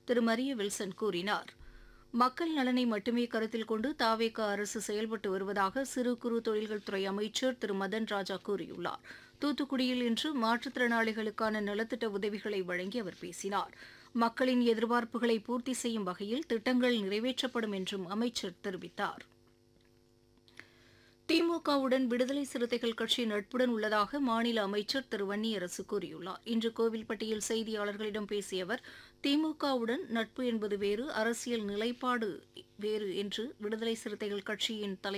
திரு Maria Wilson கூறினார் மக்கள் நலனை மட்டுமே கருத்தில் கொண்டு தாவேக அரசு செயல்பட்டு வருவதாக சிறு குறு தொழில்கள் துறை அமைச்சர் திரு மதன் ராஜா கூறியுள்ளார் தூத்துக்குடியில் இன்று மாற்றுத்திறனாளிகளுக்கான நலத்திட்ட உதவிகளை வழங்கி அவர் பேசினார் மக்களின் எதிர்பார்ப்புகளை பூர்த்தி செய்யும் வகையில் திட்டங்கள் நிறைவேற்றப்படும் என்றும் அமைச்சர் தெரிவித்தார் திமுகவுடன் விடுதலை சிறுத்தைகள் கட்சி நட்புடன் உள்ளதாக மாநில அமைச்சர் திரு வன்னியரசு கூறியுள்ளார் இன்று கோவில்பட்டியில் செய்தியாளர்களிடம் பேசிய அவர் திமுகவுடன் நட்பு என்பது வேறு அரசியல் நிலைப்பாடு வேறு என்று விடுதலை சிறுத்தைகள் கட்சியின் தலைவர்